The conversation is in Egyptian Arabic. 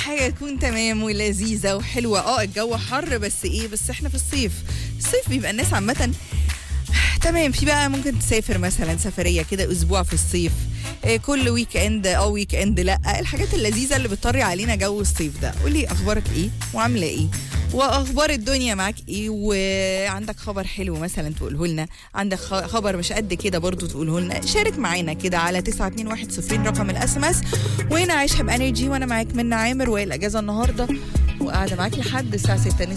حاجه تكون تمام ولذيذه وحلوه اه الجو حر بس ايه بس احنا في الصيف الصيف بيبقى الناس عامه تمام في بقى ممكن تسافر مثلا سفريه كده اسبوع في الصيف إيه كل ويك اند او ويك اند لا الحاجات اللذيذه اللي بتطري علينا جو الصيف ده قولي اخبارك ايه وعامله ايه واخبار الدنيا معاك ايه وعندك خبر حلو مثلا تقوله لنا عندك خ- خبر مش قد كده برضو تقوله لنا شارك معانا كده على 921 رقم الاس ام اس وهنا عايشها بانرجي وانا معاك منى عامر والاجازه النهارده وقاعده معاك لحد الساعه 6